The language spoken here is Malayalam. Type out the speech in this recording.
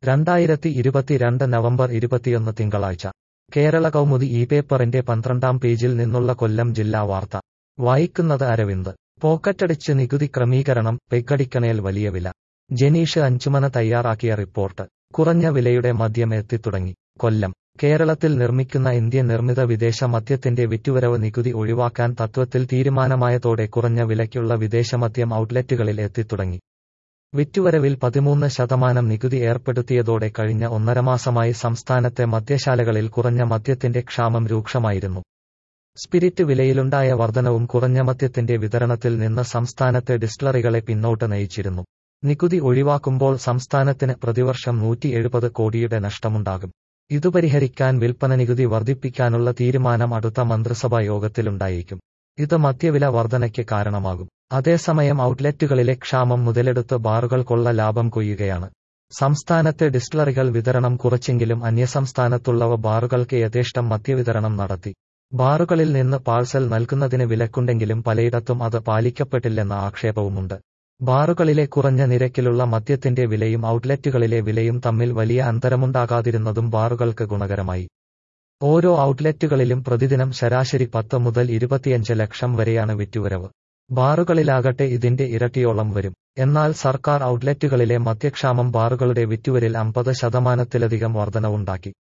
രണ്ടായിരത്തി ഇരുപത്തിരണ്ട് നവംബർ ഇരുപത്തിയൊന്ന് തിങ്കളാഴ്ച കേരള കൗമുദി ഈ പേപ്പറിന്റെ പന്ത്രണ്ടാം പേജിൽ നിന്നുള്ള കൊല്ലം ജില്ലാ വാർത്ത വായിക്കുന്നത് അരവിന്ദ് പോക്കറ്റടിച്ച് നികുതി ക്രമീകരണം പെഗ്ഗടിക്കണേൽ വലിയ വില ജനീഷ് അഞ്ചുമന തയ്യാറാക്കിയ റിപ്പോർട്ട് കുറഞ്ഞ വിലയുടെ മദ്യം എത്തിത്തുടങ്ങി കൊല്ലം കേരളത്തിൽ നിർമ്മിക്കുന്ന ഇന്ത്യൻ നിർമ്മിത വിദേശ മദ്യത്തിന്റെ വിറ്റുവരവ് നികുതി ഒഴിവാക്കാൻ തത്വത്തിൽ തീരുമാനമായതോടെ കുറഞ്ഞ വിലയ്ക്കുള്ള വിദേശമദ്യം ഔട്ട്ലെറ്റുകളിൽ എത്തിത്തുടങ്ങി വിറ്റുവരവിൽ പതിമൂന്ന് ശതമാനം നികുതി ഏർപ്പെടുത്തിയതോടെ കഴിഞ്ഞ ഒന്നര മാസമായി സംസ്ഥാനത്തെ മദ്യശാലകളിൽ കുറഞ്ഞ മദ്യത്തിന്റെ ക്ഷാമം രൂക്ഷമായിരുന്നു സ്പിരിറ്റ് വിലയിലുണ്ടായ വർധനവും കുറഞ്ഞ മദ്യത്തിന്റെ വിതരണത്തിൽ നിന്ന് സംസ്ഥാനത്തെ ഡിസ്റ്റിലറികളെ പിന്നോട്ട് നയിച്ചിരുന്നു നികുതി ഒഴിവാക്കുമ്പോൾ സംസ്ഥാനത്തിന് പ്രതിവർഷം നൂറ്റി എഴുപത് കോടിയുടെ നഷ്ടമുണ്ടാകും ഇതു പരിഹരിക്കാൻ വിൽപ്പന നികുതി വർദ്ധിപ്പിക്കാനുള്ള തീരുമാനം അടുത്ത മന്ത്രിസഭാ യോഗത്തിലുണ്ടായേക്കും ഇത് മദ്യവില വർധനയ്ക്ക് കാരണമാകും അതേസമയം ഔട്ട്ലെറ്റുകളിലെ ക്ഷാമം മുതലെടുത്ത് ബാറുകൾക്കുള്ള ലാഭം കൊയ്യുകയാണ് സംസ്ഥാനത്തെ ഡിസ്റ്റിലറികൾ വിതരണം കുറച്ചെങ്കിലും അന്യസംസ്ഥാനത്തുള്ളവ ബാറുകൾക്ക് യഥേഷ്ടം മദ്യവിതരണം നടത്തി ബാറുകളിൽ നിന്ന് പാഴ്സൽ നൽകുന്നതിന് വിലക്കുണ്ടെങ്കിലും പലയിടത്തും അത് പാലിക്കപ്പെട്ടില്ലെന്ന ആക്ഷേപവുമുണ്ട് ബാറുകളിലെ കുറഞ്ഞ നിരക്കിലുള്ള മദ്യത്തിന്റെ വിലയും ഔട്ട്ലെറ്റുകളിലെ വിലയും തമ്മിൽ വലിയ അന്തരമുണ്ടാകാതിരുന്നതും ബാറുകൾക്ക് ഗുണകരമായി ഓരോ ഔട്ട്ലെറ്റുകളിലും പ്രതിദിനം ശരാശരി പത്ത് മുതൽ ഇരുപത്തിയഞ്ച് ലക്ഷം വരെയാണ് വിറ്റുവരവ് ബാറുകളിലാകട്ടെ ഇതിന്റെ ഇരട്ടിയോളം വരും എന്നാൽ സർക്കാർ ഔട്ട്ലെറ്റുകളിലെ മദ്യക്ഷാമം ബാറുകളുടെ വിറ്റുവരിൽ അമ്പത് ശതമാനത്തിലധികം വർധനവുണ്ടാക്കി